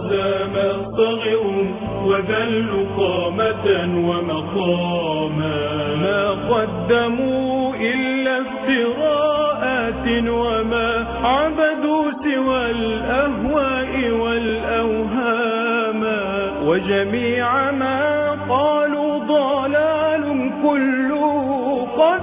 الأقدام صغروا وذلوا قامة ومقاما ما قدموا إلا افتراءات وما عبدوا سوى الأهواء والأوهام وجميع ما قالوا ضلال كله قد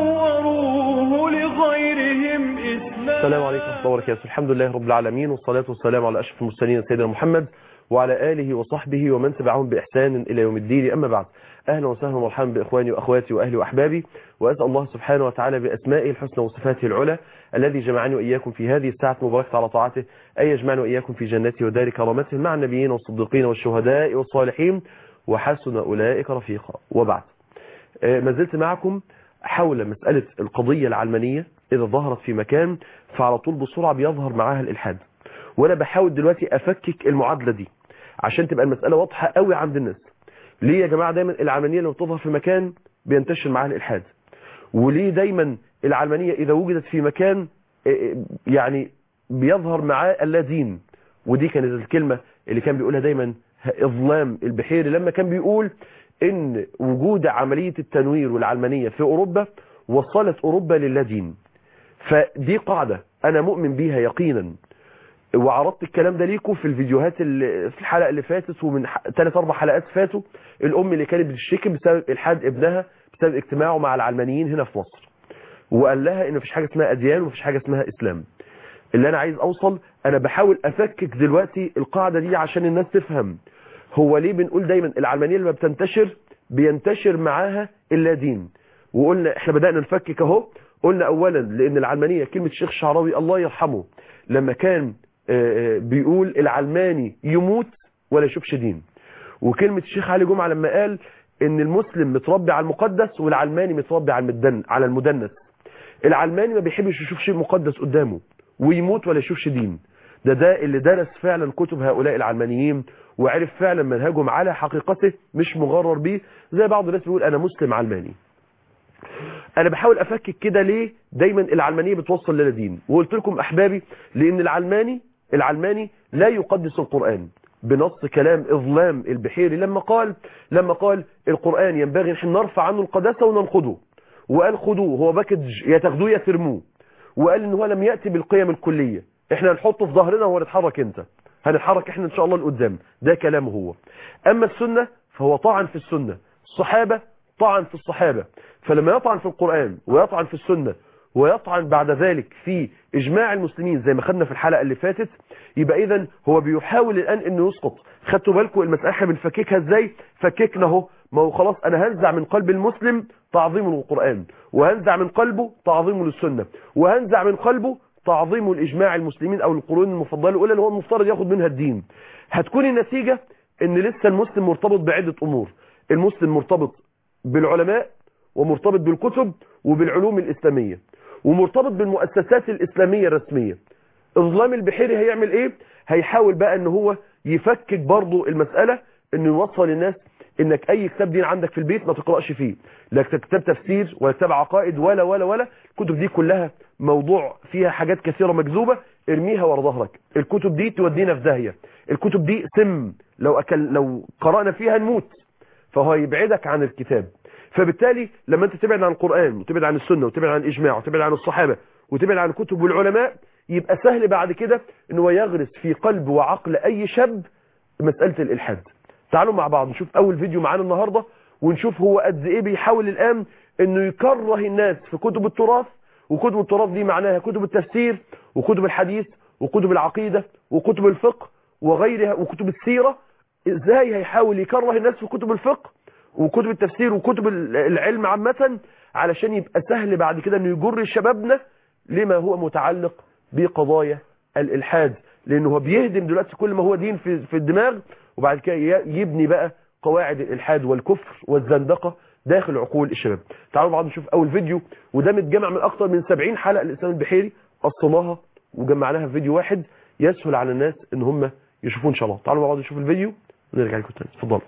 صوروه لغيرهم إسلام السلام عليكم ورحمة الله وبركاته الحمد لله رب العالمين والصلاة والسلام على أشرف المرسلين سيدنا محمد وعلى آله وصحبه ومن تبعهم بإحسان إلى يوم الدين أما بعد أهلا وسهلا ومرحبا بإخواني وأخواتي وأهلي وأحبابي وأسأل الله سبحانه وتعالى بأسمائه الحسنى وصفاته العلى الذي جمعني وإياكم في هذه الساعة المباركة على طاعته أن يجمعنا وإياكم في جنته ودار كرامته مع النبيين والصديقين والشهداء والصالحين وحسن أولئك رفيقا وبعد آه، ما زلت معكم حول مسألة القضية العلمانية إذا ظهرت في مكان فعلى طول بسرعة بيظهر معاها الإلحاد وأنا بحاول دلوقتي أفكك المعادلة دي عشان تبقى المسألة واضحة قوي عند الناس ليه يا جماعة دايما العلمانية لما بتظهر في مكان بينتشر معاها الإلحاد وليه دايما العلمانية إذا وجدت في مكان آه، يعني بيظهر معاه اللادين ودي كانت الكلمة اللي كان بيقولها دايما إظلام البحيري لما كان بيقول ان وجود عملية التنوير والعلمانية في اوروبا وصلت اوروبا للادين فدي قاعدة انا مؤمن بيها يقينا وعرضت الكلام ده ليكم في الفيديوهات اللي في الحلقة اللي فاتت ومن ثلاث اربع حلقات فاتوا الام اللي كانت بتشتكي بسبب الحاد ابنها بسبب اجتماعه مع العلمانيين هنا في مصر وقال لها ان مفيش حاجة اسمها اديان ومفيش حاجة اسمها اسلام اللي انا عايز اوصل انا بحاول افكك دلوقتي القاعدة دي عشان الناس تفهم هو ليه بنقول دايما العلمانية لما بتنتشر بينتشر معاها اللا دين وقلنا احنا بدأنا نفكك اهو قلنا اولا لان العلمانية كلمة الشيخ الشعراوي الله يرحمه لما كان آه، آه، بيقول العلماني يموت ولا يشوفش دين وكلمة الشيخ علي جمعة لما قال ان المسلم متربي على المقدس والعلماني متربي على المدن على المدنس العلماني ما بيحبش يشوف شيء مقدس قدامه ويموت ولا يشوفش دين ده ده اللي درس فعلا كتب هؤلاء العلمانيين وعرف فعلا منهجهم على حقيقته مش مغرر بيه زي بعض الناس بيقول انا مسلم علماني انا بحاول افكك كده ليه دايما العلمانيه بتوصل لنا دين وقلت لكم احبابي لان العلماني العلماني لا يقدس القران بنص كلام اظلام البحيري لما قال لما قال القران ينبغي نحن نرفع عنه القداسه وننقضه وقال خدوه هو باكج يا تاخدوه يا ترموه وقال ان هو لم ياتي بالقيم الكليه احنا هنحطه في ظهرنا وهنتحرك انت هنتحرك احنا ان شاء الله لقدام ده كلامه هو اما السنة فهو طعن في السنة الصحابة طعن في الصحابة فلما يطعن في القرآن ويطعن في السنة ويطعن بعد ذلك في اجماع المسلمين زي ما خدنا في الحلقة اللي فاتت يبقى اذا هو بيحاول الان انه يسقط خدتوا بالكم المسألة احنا بنفككها ازاي فككنا اهو ما هو خلاص انا هنزع من قلب المسلم تعظيمه للقرآن وهنزع من قلبه تعظيمه للسنة وهنزع من قلبه تعظيم الإجماع المسلمين أو القرون المفضلة الأولى اللي هو المفترض ياخد منها الدين هتكون النتيجة ان لسه المسلم مرتبط بعدة أمور المسلم مرتبط بالعلماء ومرتبط بالكتب وبالعلوم الإسلامية ومرتبط بالمؤسسات الإسلامية الرسمية إظلام البحيري هيعمل إيه هيحاول بقى ان هو يفكك برضو المسألة انه يوصل الناس انك اي كتاب دين عندك في البيت ما تقرأش فيه لا كتاب تفسير ولا كتاب عقائد ولا ولا ولا الكتب دي كلها موضوع فيها حاجات كثيرة مكذوبة ارميها ورا ظهرك الكتب دي تودينا في داهية الكتب دي سم لو أكل لو قرأنا فيها نموت فهو يبعدك عن الكتاب فبالتالي لما انت تبعد عن القرآن وتبعد عن السنة وتبعد عن الإجماع وتبعد عن الصحابة وتبعد عن كتب والعلماء يبقى سهل بعد كده ان هو يغرس في قلب وعقل أي شاب مسألة الإلحاد تعالوا مع بعض نشوف أول فيديو معانا النهاردة ونشوف هو قد إيه بيحاول الآن انه يكره الناس في كتب التراث وكتب التراث دي معناها كتب التفسير وكتب الحديث وكتب العقيدة وكتب الفقه وغيرها وكتب السيرة ازاي هيحاول يكره الناس في كتب الفقه وكتب التفسير وكتب العلم عامة علشان يبقى سهل بعد كده انه يجر شبابنا لما هو متعلق بقضايا الالحاد لانه هو بيهدم دلوقتي كل ما هو دين في, في الدماغ وبعد كده يبني بقى قواعد الالحاد والكفر والزندقة داخل عقول الشباب تعالوا بعض نشوف اول فيديو وده متجمع من اكتر من 70 حلقة الاسلام البحيري قصناها وجمعناها في فيديو واحد يسهل على الناس ان هم يشوفوه ان شاء الله تعالوا مع بعض نشوف الفيديو ونرجع لكم تاني اتفضلوا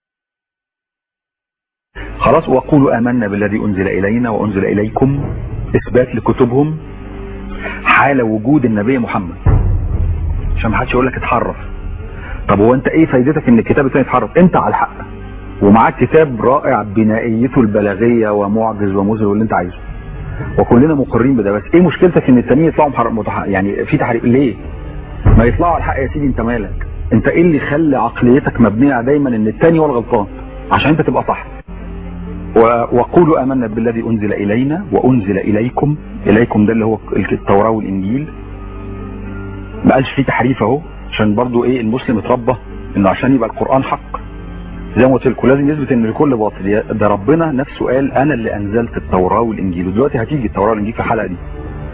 خلاص وقولوا آمنا بالذي أنزل إلينا وأنزل إليكم اثبات لكتبهم حال وجود النبي محمد عشان ما حدش يقول لك اتحرف طب هو انت ايه فايدتك ان الكتاب الثاني يتحرف انت على الحق ومعاك كتاب رائع بنائيته البلاغيه ومعجز ومذهل واللي انت عايزه وكلنا مقرين بده بس ايه مشكلتك ان التانيين يطلعوا محر... متح... يعني في تحريف ليه ما يطلعوا على الحق يا سيدي انت مالك انت ايه اللي خلى عقليتك مبنيه دايما ان التاني هو الغلطان عشان انت تبقى صح و... وقولوا امنا بالذي انزل الينا وانزل اليكم اليكم ده اللي هو التوراه والانجيل ما قالش فيه تحريف اهو عشان برضو ايه المسلم اتربى انه عشان يبقى القران حق زي ما قلت لكم لازم يثبت ان الكل باطل ده ربنا نفسه قال انا اللي انزلت التوراه والانجيل ودلوقتي هتيجي التوراه والانجيل في الحلقه دي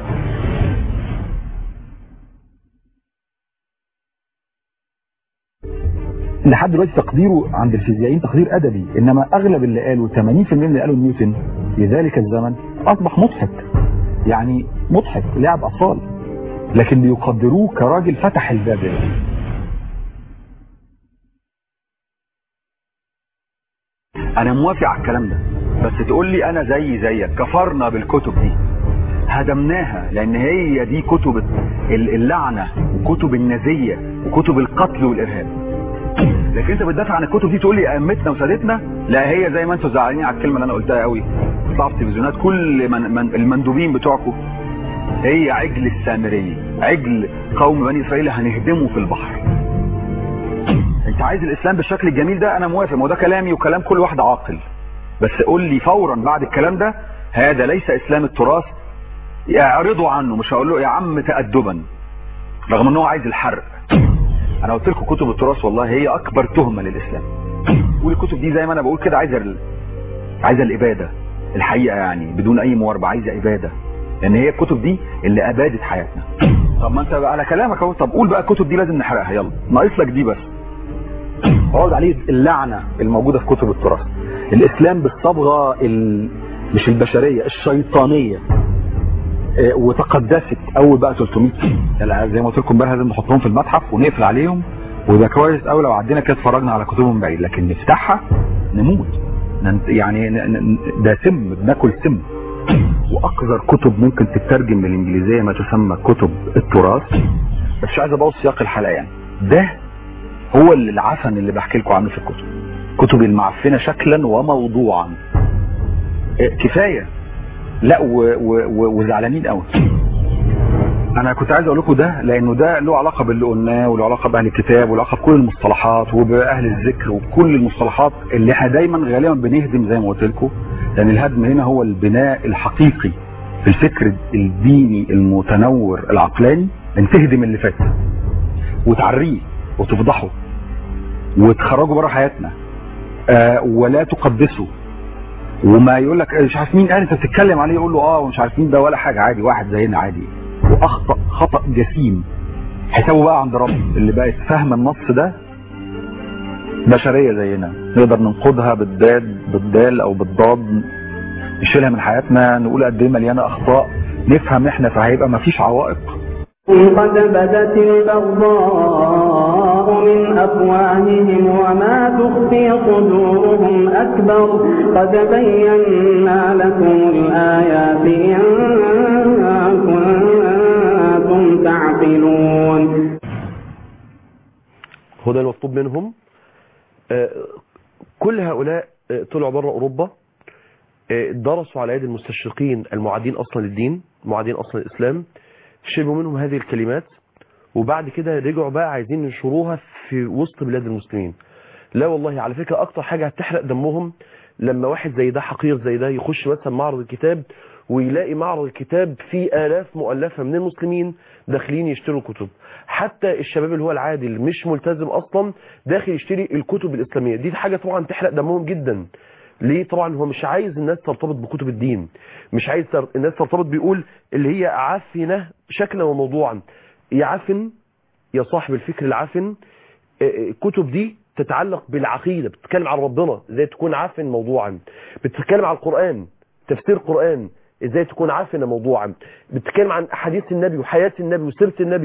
لحد دلوقتي تقديره عند الفيزيائيين تقدير ادبي انما اغلب اللي قالوا 80% من اللي قالوا نيوتن في ذلك الزمن اصبح مضحك يعني مضحك لعب اطفال لكن بيقدروه كراجل فتح الباب انا موافق على الكلام ده بس تقول لي انا زي زيك كفرنا بالكتب دي هدمناها لان هي دي كتب اللعنه وكتب النازيه وكتب القتل والارهاب لكن انت بتدافع عن الكتب دي تقول لي ائمتنا وسادتنا لا هي زي ما انتوا زعلانين على الكلمه اللي انا قلتها قوي بتطلع في التلفزيونات كل من من المندوبين بتوعكم هي عجل السامريه عجل قوم بني اسرائيل هنهدمه في البحر انت عايز الاسلام بالشكل الجميل ده انا موافق ما ده كلامي وكلام كل واحد عاقل بس قول لي فورا بعد الكلام ده هذا ليس اسلام التراث اعرضوا عنه مش هقول له يا عم تأدبا رغم ان هو عايز الحرق انا قلت لكم كتب التراث والله هي اكبر تهمه للاسلام والكتب دي زي ما انا بقول كده عايزه ال... عايزه الاباده الحقيقه يعني بدون اي مواربه عايزه اباده لان هي الكتب دي اللي ابادت حياتنا طب ما انت بقى على كلامك اهو طب قول بقى الكتب دي لازم نحرقها يلا ناقص لك دي بس اقعد عليه اللعنه الموجوده في كتب التراث الاسلام بالصبغه ال... مش البشريه الشيطانيه اه وتقدست اول بقى 300 زي ما قلت لكم بقى لازم نحطهم في المتحف ونقفل عليهم ويبقى كويس قوي لو عدينا كده اتفرجنا على كتبهم بعيد لكن نفتحها نموت يعني ده سم بناكل سم واقذر كتب ممكن تترجم بالانجليزيه ما تسمى كتب التراث بس مش عايز ابوظ سياق الحلقه يعني ده هو اللي العفن اللي بحكي لكم عنه في الكتب كتب المعفنه شكلا وموضوعا كفايه لا وزعلانين قوي انا كنت عايز اقول لكم ده لانه ده له علاقه باللي قلناه وله علاقه باهل الكتاب وله علاقه بكل المصطلحات وباهل الذكر وبكل المصطلحات اللي احنا دايما غالبا بنهدم زي ما قلت لكم لان الهدم هنا هو البناء الحقيقي في الفكر الديني المتنور العقلاني ان تهدم اللي فات وتعريه وتفضحه وتخرجه بره حياتنا آه ولا تقدسه وما يقول لك مش عارف مين قال انت بتتكلم عليه يقول له اه ومش عارف مين ده ولا حاجه عادي واحد زينا عادي واخطا خطا جسيم حسابه بقى عند رب اللي بقت فاهمه النص ده بشريه زينا نقدر ننقضها بالداد بالدال او بالضاد نشيلها من حياتنا نقول قد ايه مليانه اخطاء نفهم احنا فهيبقى ما فيش عوائق قد بدت البغضاء من أفواههم وما تخفي صدورهم أكبر قد بينا لكم الآيات إن كنتم تعقلون هو ده المطلوب منهم كل هؤلاء طلعوا بره أوروبا درسوا على يد المستشرقين المعادين أصلا للدين معادين أصلا للإسلام شربوا منهم هذه الكلمات وبعد كده رجعوا بقى عايزين ينشروها في وسط بلاد المسلمين لا والله على فكرة اكتر حاجة هتحرق دمهم لما واحد زي ده حقير زي ده يخش مثلا معرض الكتاب ويلاقي معرض الكتاب فيه آلاف مؤلفة من المسلمين داخلين يشتروا كتب حتى الشباب اللي هو العادي اللي مش ملتزم اصلا داخل يشتري الكتب الاسلامية دي حاجة طبعا تحرق دمهم جدا ليه طبعا هو مش عايز الناس ترتبط بكتب الدين مش عايز الناس ترتبط بيقول اللي هي عفنة شكلا وموضوعا يعفن يا صاحب الفكر العفن الكتب دي تتعلق بالعقيدة بتتكلم عن ربنا ازاي تكون عفن موضوعا بتتكلم عن القرآن تفسير القرآن ازاي تكون عفن موضوعا بتتكلم عن احاديث النبي وحياة النبي وسيرة النبي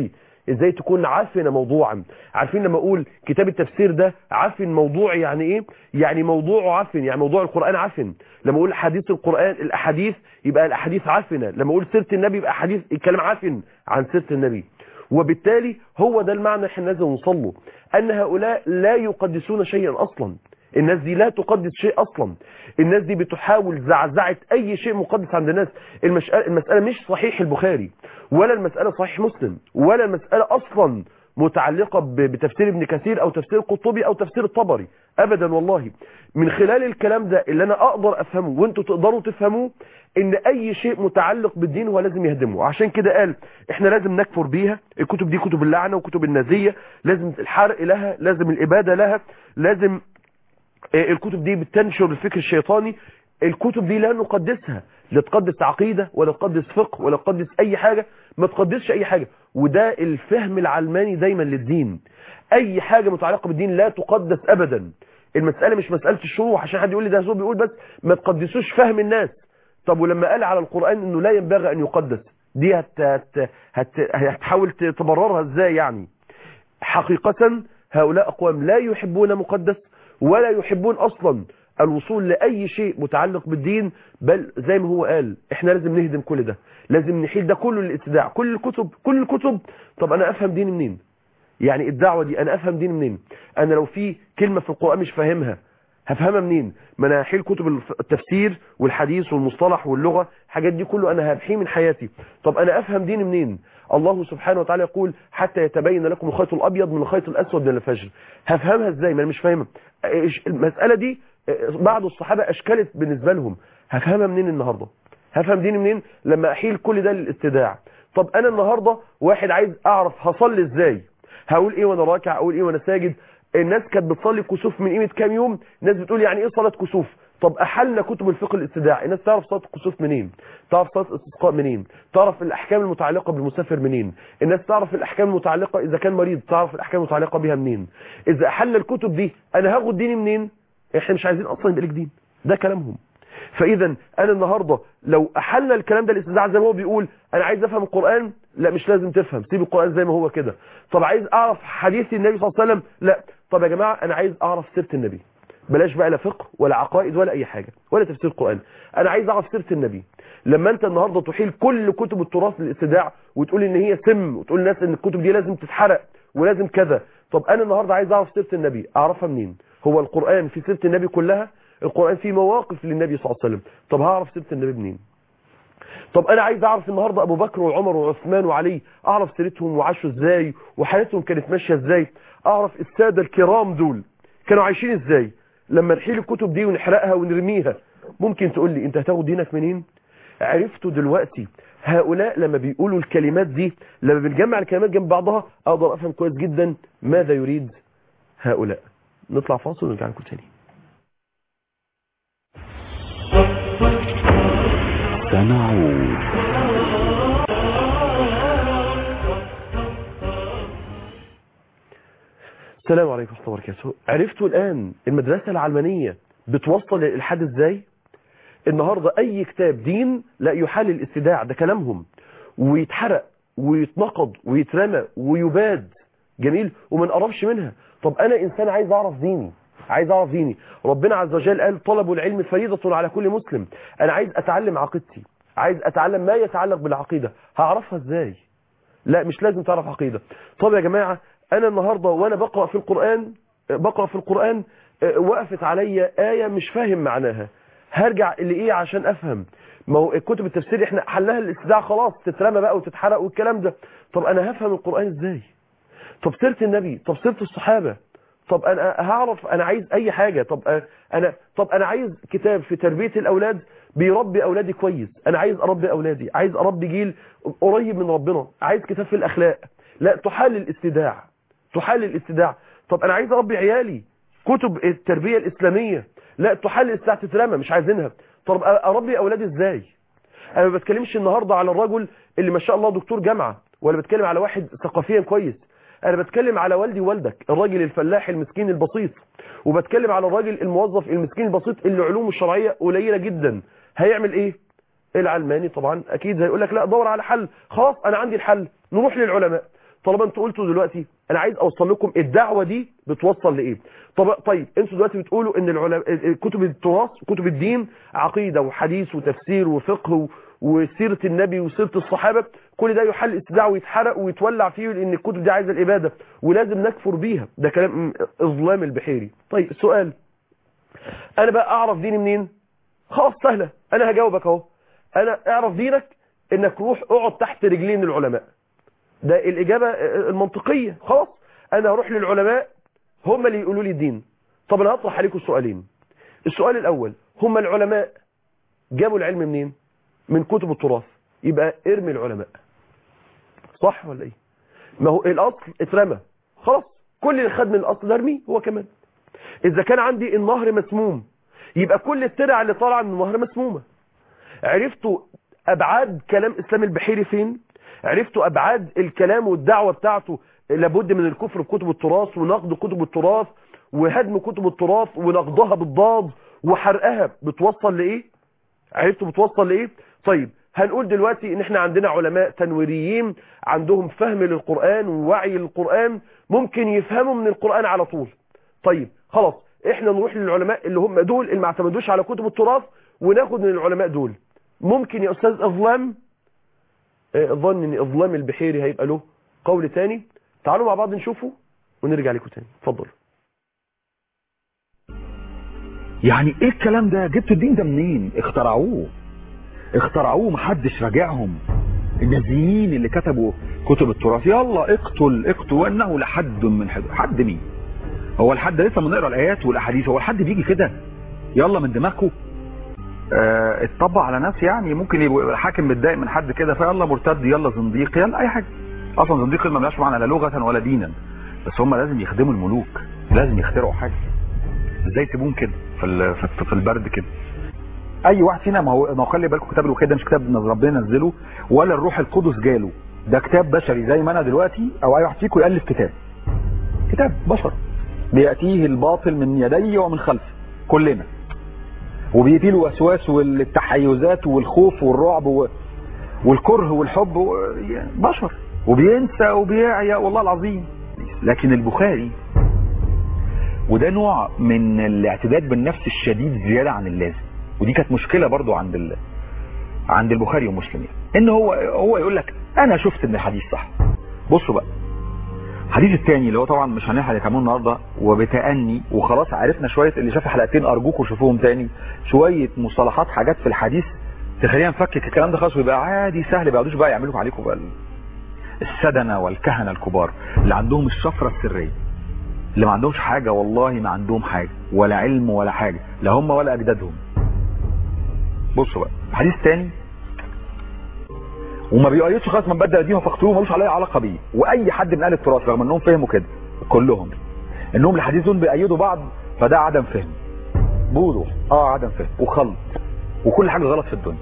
ازاي تكون عفن موضوعا عارفين لما اقول كتاب التفسير ده عفن موضوعي يعني ايه يعني موضوعه عفن يعني موضوع القرآن عفن لما اقول حديث القرآن الاحاديث يبقى الاحاديث عفنة لما اقول سيرة النبي يبقى حديث الكلام عفن عن سيرة النبي وبالتالي هو ده المعنى احنا لازم نوصل له ان هؤلاء لا يقدسون شيئا اصلا الناس دي لا تقدس شيء اصلا الناس دي بتحاول زعزعة اي شيء مقدس عند الناس المسألة, المسألة مش صحيح البخاري ولا المسألة صحيح مسلم ولا المسألة اصلا متعلقة ب- بتفسير ابن كثير او تفسير القرطبي او تفسير الطبري ابدا والله من خلال الكلام ده اللي انا اقدر افهمه وانتوا تقدروا تفهموه ان اي شيء متعلق بالدين هو لازم يهدمه عشان كده قال احنا لازم نكفر بيها الكتب دي كتب اللعنة وكتب النازية لازم الحرق لها لازم الابادة لها لازم آه، الكتب دي بتنشر الفكر الشيطاني الكتب دي لا نقدسها لا تقدس عقيدة ولا تقدس فقه ولا تقدس اي حاجة ما تقدسش اي حاجة وده الفهم العلماني دايما للدين اي حاجة متعلقة بالدين لا تقدس ابدا المسألة مش مسألة الشروح عشان حد يقول لي ده هو بيقول بس ما تقدسوش فهم الناس طب ولما قال على القرآن انه لا ينبغي ان يقدس دي هت هت هت هتحاول تبررها ازاي يعني حقيقة هؤلاء أقوام لا يحبون مقدس ولا يحبون أصلا الوصول لأي شيء متعلق بالدين بل زي ما هو قال احنا لازم نهدم كل ده لازم نحيل ده كله للاتداع كل الكتب كل الكتب طب أنا أفهم ديني منين يعني الدعوة دي أنا أفهم ديني منين أنا لو في كلمة في القرآن مش فاهمها هفهمها منين ما انا هحيل كتب الف- التفسير والحديث والمصطلح واللغة الحاجات دي كله انا هبحيه من حياتي طب انا افهم ديني منين الله سبحانه وتعالى يقول حتى يتبين لكم الخيط الابيض من الخيط الاسود من الفجر هفهمها ازاي ما انا مش فاهمها إيش- المسألة دي إيه، بعض الصحابة اشكلت بالنسبة لهم هفهمها منين النهاردة هفهم ديني منين لما احيل كل ده للاتداع طب انا النهاردة واحد عايز اعرف هصلي ازاي هقول ايه وانا راكع اقول ايه وانا ساجد الناس كانت بتصلي كسوف من قيمه كام يوم ناس بتقول يعني ايه صلاه كسوف طب احلنا كتب الفقه الاستداع الناس تعرف صلاه الكسوف منين تعرف صلاه الاستسقاء منين تعرف الاحكام المتعلقه بالمسافر منين الناس تعرف الاحكام المتعلقه اذا كان مريض تعرف الاحكام المتعلقه بها منين اذا احلنا الكتب دي انا هاخد ديني منين احنا مش عايزين اصلا يبقى لك دين ده كلامهم فاذا انا النهارده لو احلنا الكلام ده الاستدعاء زي ما هو بيقول انا عايز افهم القران لا مش لازم تفهم سيب القران زي ما هو كده طب عايز اعرف حديث النبي صلى الله عليه وسلم لا طب يا جماعه انا عايز اعرف سيره النبي بلاش بقى لا فقه ولا عقائد ولا اي حاجه ولا تفسير القران انا عايز اعرف سيره النبي لما انت النهارده تحيل كل كتب التراث للاستدعاء وتقول ان هي سم وتقول للناس ان الكتب دي لازم تتحرق ولازم كذا طب انا النهارده عايز اعرف سيره النبي اعرفها منين هو القران في سيره النبي كلها القرآن فيه مواقف للنبي صلى الله عليه وسلم طب هعرف سيرة النبي منين طب انا عايز اعرف النهاردة ابو بكر وعمر وعثمان وعلي اعرف سيرتهم وعاشوا ازاي وحياتهم كانت ماشية ازاي اعرف السادة الكرام دول كانوا عايشين ازاي لما نحيل الكتب دي ونحرقها ونرميها ممكن تقول لي انت هتاخد دينك منين عرفتوا دلوقتي هؤلاء لما بيقولوا الكلمات دي لما بنجمع الكلمات جنب بعضها اقدر افهم كويس جدا ماذا يريد هؤلاء نطلع فاصل ونرجع لكم تاني سنعود السلام عليكم ورحمة الله وبركاته عرفتوا الآن المدرسة العلمانية بتوصل للإلحاد إزاي النهاردة أي كتاب دين لا يحال الاستداع ده كلامهم ويتحرق ويتنقض ويترمى ويباد جميل وما نقربش منها طب أنا إنسان عايز أعرف ديني عايز أعرف ديني ربنا عز وجل قال طلب العلم فريضة على كل مسلم أنا عايز أتعلم عقيدتي عايز أتعلم ما يتعلق بالعقيدة هعرفها إزاي لا مش لازم تعرف عقيدة طب يا جماعة انا النهاردة وانا بقرأ في القرآن بقرأ في القرآن آه، وقفت عليا آية مش فاهم معناها هرجع لإيه عشان أفهم ما هو كتب التفسير احنا حلها الاستدعاء خلاص تترمى بقى وتتحرق والكلام ده طب انا هفهم القرآن ازاي طب سيرة النبي طب سيرة الصحابة طب انا هعرف انا عايز اي حاجة طب أ- انا طب انا عايز كتاب في تربية الاولاد بيربي اولادي كويس انا عايز اربي اولادي عايز اربي جيل قريب من ربنا عايز كتاب في الاخلاق لا تحال الاستداع تحال الاستداع طب انا عايز اربي عيالي كتب التربية الاسلامية لا تحال الاستداع تترمى مش عايزينها طب اربي اولادي ازاي انا ما بتكلمش النهاردة على الرجل اللي ما شاء الله دكتور جامعة ولا بتكلم على واحد ثقافيا كويس انا بتكلم على والدي ووالدك الراجل الفلاح المسكين البسيط وبتكلم على الراجل الموظف المسكين البسيط اللي علومه الشرعية قليلة جدا هيعمل ايه العلماني طبعا اكيد هيقول لك لا دور على حل خلاص انا عندي الحل نروح للعلماء طالما انتوا قلتوا دلوقتي انا عايز اوصل لكم الدعوه دي بتوصل لايه طب طيب انتوا دلوقتي بتقولوا ان العلماء كتب التراث كتب الدين عقيده وحديث وتفسير وفقه و... وسيره النبي وسيره الصحابه كل ده يحل استدعاء ويتحرق ويتولع فيه لان الكتب دي عايزه الاباده ولازم نكفر بيها ده كلام اظلام البحيري طيب السؤال انا بقى اعرف ديني منين خلاص سهله انا هجاوبك اهو انا اعرف دينك انك روح اقعد تحت رجلين العلماء ده الاجابه المنطقيه خلاص انا هروح للعلماء هم اللي يقولوا لي الدين طب انا هطرح عليكم سؤالين السؤال الاول هم العلماء جابوا العلم منين من كتب التراث يبقى ارمي العلماء صح ولا ايه ما هو الاصل اترمى خلاص كل اللي خد من الاصل ده ارميه هو كمان اذا كان عندي النهر مسموم يبقى كل الترع اللي طالعه من النهر مسمومه عرفتوا ابعاد كلام اسلام البحيري فين عرفتوا ابعاد الكلام والدعوه بتاعته لابد من الكفر بكتب التراث ونقد كتب التراث وهدم كتب التراث ونقضها بالضاد وحرقها بتوصل لايه عرفتوا بتوصل لايه طيب هنقول دلوقتي ان احنا عندنا علماء تنويريين عندهم فهم للقرآن ووعي للقرآن ممكن يفهموا من القرآن على طول طيب خلاص احنا نروح للعلماء اللي هم دول اللي ما اعتمدوش على كتب التراث وناخد من العلماء دول ممكن يا استاذ اظلام اه ظن ان اظلام البحيري هيبقى له قول تاني تعالوا مع بعض نشوفه ونرجع لكم تاني اتفضل يعني ايه الكلام ده جبتوا الدين ده منين اخترعوه اخترعوه محدش راجعهم النازيين اللي كتبوا كتب التراث يلا اقتل اقتل وانه لحد من حد حد مين هو الحد لسه بنقرا الايات والاحاديث هو الحد بيجي كده يلا من دماغكم اه اتطبق على ناس يعني ممكن يبقى حاكم متضايق من حد كده فيلا مرتد يلا زنديق يلا اي حاجه اصلا زنديق ما ملهاش معنى لا لغه ولا دينا بس هم لازم يخدموا الملوك لازم يخترعوا حاجه ازاي تسيبوهم كده في في البرد كده اي واحد فينا ما هو ما هو خلي بالكم كتاب الوحيد ده مش كتاب ربنا نزله ولا الروح القدس جاله ده كتاب بشري زي ما انا دلوقتي او اي واحد فيكم يالف كتاب كتاب بشر بياتيه الباطل من يدي ومن خلفي كلنا وبيجي له وسواس والتحيزات والخوف والرعب و... والكره والحب و... بشر وبينسى وبيعيا والله العظيم لكن البخاري وده نوع من الاعتداد بالنفس الشديد زيادة عن اللازم ودي كانت مشكلة برضو عند ال... عند البخاري ومسلم يعني. ان هو هو يقول لك انا شفت ان الحديث صح بصوا بقى الحديث الثاني اللي هو طبعا مش هنلحق نكمله النهارده وبتأني وخلاص عرفنا شويه اللي شاف حلقتين ارجوكم شوفوهم تاني شويه مصطلحات حاجات في الحديث تخلينا نفكك الكلام ده خلاص ويبقى عادي سهل ما يقعدوش بقى يعملوا عليكم بقى السدنه والكهنه الكبار اللي عندهم الشفره السريه اللي ما عندهمش حاجه والله ما عندهم حاجه ولا علم ولا حاجه لا هم ولا اجدادهم بصوا بقى الحديث الثاني وما بيؤيدش خالص من بدل دينه فاقتلوه ملوش عليه علاقه بيه واي حد من اهل التراث رغم انهم فهموا كده كلهم انهم الحديث دول بيأيدوا بعض فده عدم فهم بوضوح اه عدم فهم وخلط وكل حاجه غلط في الدنيا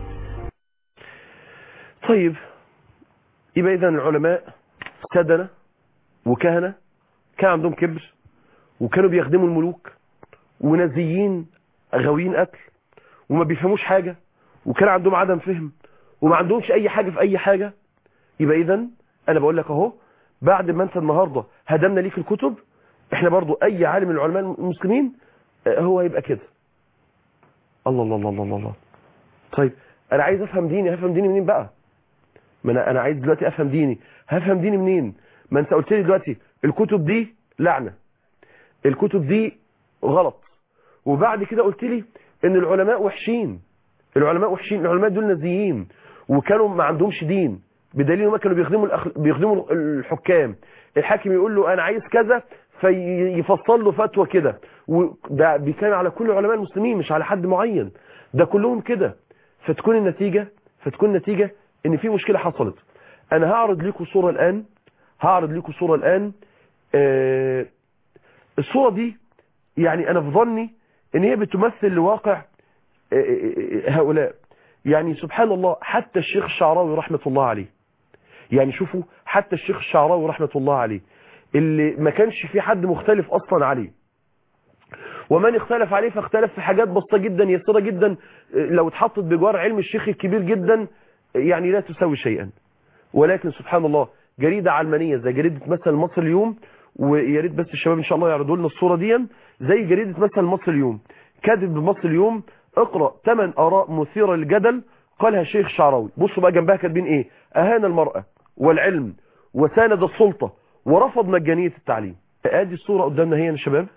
طيب يبقى اذا العلماء سدنه وكهنه كان عندهم كبر وكانوا بيخدموا الملوك ونازيين غاويين قتل وما بيفهموش حاجه وكان عندهم عدم فهم وما عندهمش اي حاجة في اي حاجة يبقى اذا انا بقول لك اهو بعد ما انت النهاردة هدمنا ليك الكتب احنا برضو اي عالم من العلماء المسلمين هو هيبقى كده الله الله الله الله الله طيب انا عايز افهم ديني هفهم ديني منين بقى ما انا انا عايز دلوقتي افهم ديني هفهم ديني منين ما انت قلت لي دلوقتي الكتب دي لعنة الكتب دي غلط وبعد كده قلت لي ان العلماء وحشين العلماء وحشين العلماء دول نازيين وكانوا ما عندهمش دين بدليل هم كانوا بيخدموا الأخل... بيخدموا الحكام الحاكم يقول له انا عايز كذا فيفصل له فتوى كده وده كان على كل علماء المسلمين مش على حد معين ده كلهم كده فتكون النتيجة فتكون النتيجة ان في مشكلة حصلت انا هعرض لكم صورة الان هعرض لكم صورة الان آه الصورة دي يعني انا في ظني ان هي بتمثل لواقع هؤلاء يعني سبحان الله حتى الشيخ الشعراوي رحمة الله عليه يعني شوفوا حتى الشيخ الشعراوي رحمة الله عليه اللي ما كانش في حد مختلف أصلا عليه ومن اختلف عليه فاختلف في حاجات بسيطة جدا يسيرة جدا لو اتحطت بجوار علم الشيخ الكبير جدا يعني لا تساوي شيئا ولكن سبحان الله جريدة علمانية زي جريدة مثلا مصر اليوم ويا ريت بس الشباب ان شاء الله يعرضوا لنا الصورة دي زي جريدة مثلا مصر اليوم كاتب بمصر اليوم اقرأ 8 آراء مثيرة للجدل قالها الشيخ الشعراوي بصوا بقى جنبها كاتبين ايه اهان المرأة والعلم وساند السلطة ورفض مجانية التعليم ادي الصورة قدامنا هي يا شباب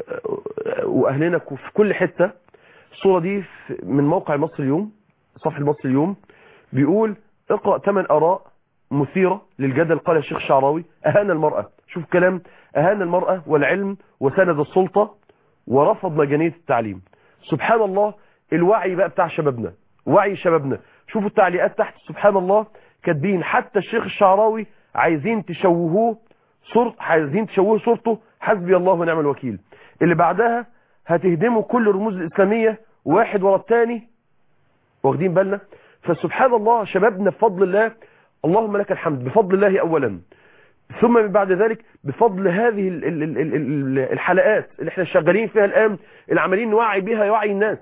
واهلنا في كل حتة الصورة دي من موقع مصر اليوم صفحة مصر اليوم بيقول اقرأ 8 آراء مثيرة للجدل قال الشيخ الشعراوي أهان المرأة شوف كلام أهان المرأة والعلم وسند السلطة ورفض مجانية التعليم سبحان الله الوعي بقى بتاع شبابنا وعي شبابنا شوفوا التعليقات تحت سبحان الله كاتبين حتى الشيخ الشعراوي عايزين تشوهوه صورت عايزين تشوهوا صورته حسبي الله ونعم الوكيل اللي بعدها هتهدموا كل الرموز الإسلامية واحد ورا الثاني واخدين بالنا فسبحان الله شبابنا بفضل الله اللهم لك الحمد بفضل الله أولا ثم من بعد ذلك بفضل هذه ال ال ال ال ال الحلقات اللي احنا شغالين فيها الآن اللي عمالين نوعي بيها وعي الناس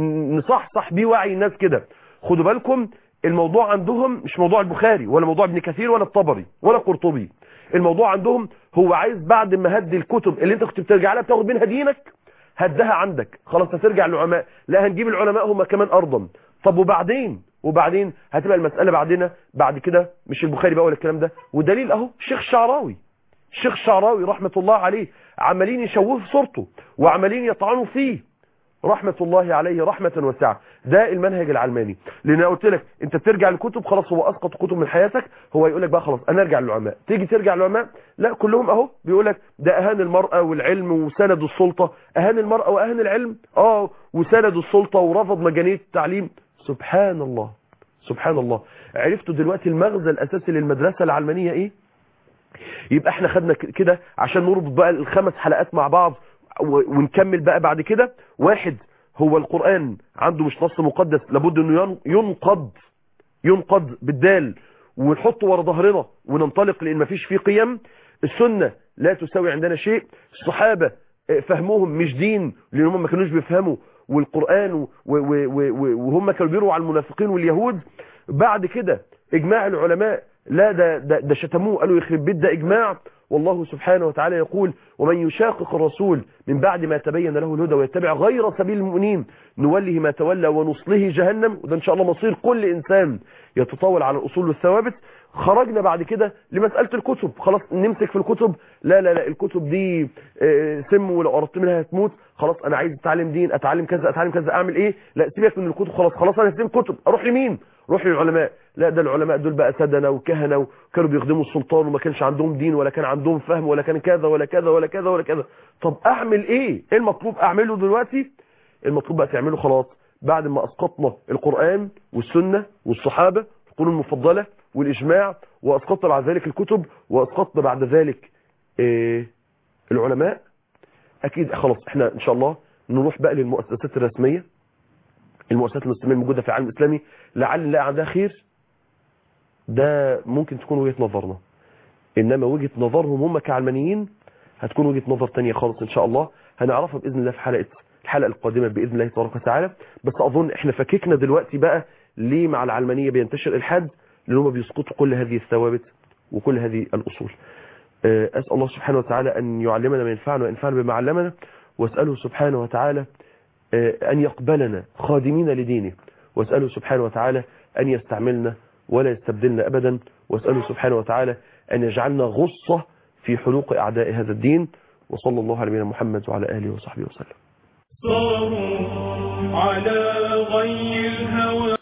نصحصح بيه وعي الناس كده خدوا بالكم الموضوع عندهم مش موضوع البخاري ولا موضوع ابن كثير ولا الطبري ولا قرطبي الموضوع عندهم هو عايز بعد ما هدي الكتب اللي انت كنت بترجع لها بتاخد منها دينك هدها عندك خلاص هترجع للعلماء لا هنجيب العلماء هم كمان ارضا طب وبعدين وبعدين هتبقى المسألة بعدنا بعد كده مش البخاري بقى ولا الكلام ده ودليل اهو الشيخ الشعراوي الشيخ الشعراوي رحمة الله عليه عمالين يشوهوا في صورته وعمالين يطعنوا فيه رحمة الله عليه رحمة واسعة ده المنهج العلماني لان انا قلت لك انت بترجع للكتب خلاص هو اسقط كتب من حياتك هو يقول لك بقى خلاص انا ارجع للعلماء تيجي ترجع للعلماء لا كلهم اهو بيقول لك ده اهان المرأة والعلم وسند السلطة اهان المرأة واهان العلم اه وسند السلطة ورفض مجانية التعليم سبحان الله سبحان الله عرفتوا دلوقتي المغزى الاساسي للمدرسة العلمانية ايه يبقى احنا خدنا كده عشان نربط بقى الخمس حلقات مع بعض ونكمل بقى بعد كده واحد هو القرآن عنده مش نص مقدس لابد انه ينقض ينقض بالدال ونحطه ورا ظهرنا وننطلق لان مفيش فيه قيم السنة لا تساوي عندنا شيء الصحابة فهمهم مش دين لان هم ما كانوش بيفهموا والقرآن وهم كانوا بيروا على المنافقين واليهود بعد كده اجماع العلماء لا ده, ده, ده شتموه قالوا يخرب بيت ده اجماع والله سبحانه وتعالى يقول ومن يشاقق الرسول من بعد ما تبين له الهدى ويتبع غير سبيل المؤمنين نوله ما تولى ونصله جهنم وده ان شاء الله مصير كل انسان يتطاول على الاصول والثوابت خرجنا بعد كده لمسألة الكتب خلاص نمسك في الكتب لا لا لا الكتب دي سم ولو قربت منها هتموت خلاص انا عايز اتعلم دين اتعلم كذا اتعلم كذا اعمل ايه لا سيبك من الكتب خلاص خلاص انا هسيب كتب اروح لمين روح للعلماء لا ده العلماء دول بقى سدنه وكهنه وكانوا بيخدموا السلطان وما كانش عندهم دين ولا كان عندهم فهم ولا كان كذا ولا كذا ولا كذا ولا كذا طب اعمل ايه ايه المطلوب اعمله دلوقتي المطلوب بقى تعمله خلاص بعد ما اسقطنا القرآن والسنة والصحابة القرون المفضلة والاجماع واسقطنا بعد ذلك الكتب واسقطنا بعد ذلك إيه العلماء اكيد خلاص احنا ان شاء الله نروح بقى للمؤسسات الرسمية المؤسسات الاسلاميه الموجوده في العالم الاسلامي لعل نلاقي عندها خير ده ممكن تكون وجهه نظرنا انما وجهه نظرهم هم كعلمانيين هتكون وجهه نظر تانية خالص ان شاء الله هنعرفها باذن الله في حلقه الحلقه القادمه باذن الله تبارك وتعالى بس اظن احنا فككنا دلوقتي بقى ليه مع العلمانيه بينتشر الحاد لان هم بيسقطوا كل هذه الثوابت وكل هذه الاصول اسال الله سبحانه وتعالى ان يعلمنا ما ينفعنا وينفعنا بما علمنا واساله سبحانه وتعالى أن يقبلنا خادمين لدينه واسأله سبحانه وتعالى أن يستعملنا ولا يستبدلنا أبدا واسأله سبحانه وتعالى أن يجعلنا غصة في حلوق أعداء هذا الدين وصلى الله على نبينا محمد وعلى آله وصحبه وسلم صاروا على غي الهوى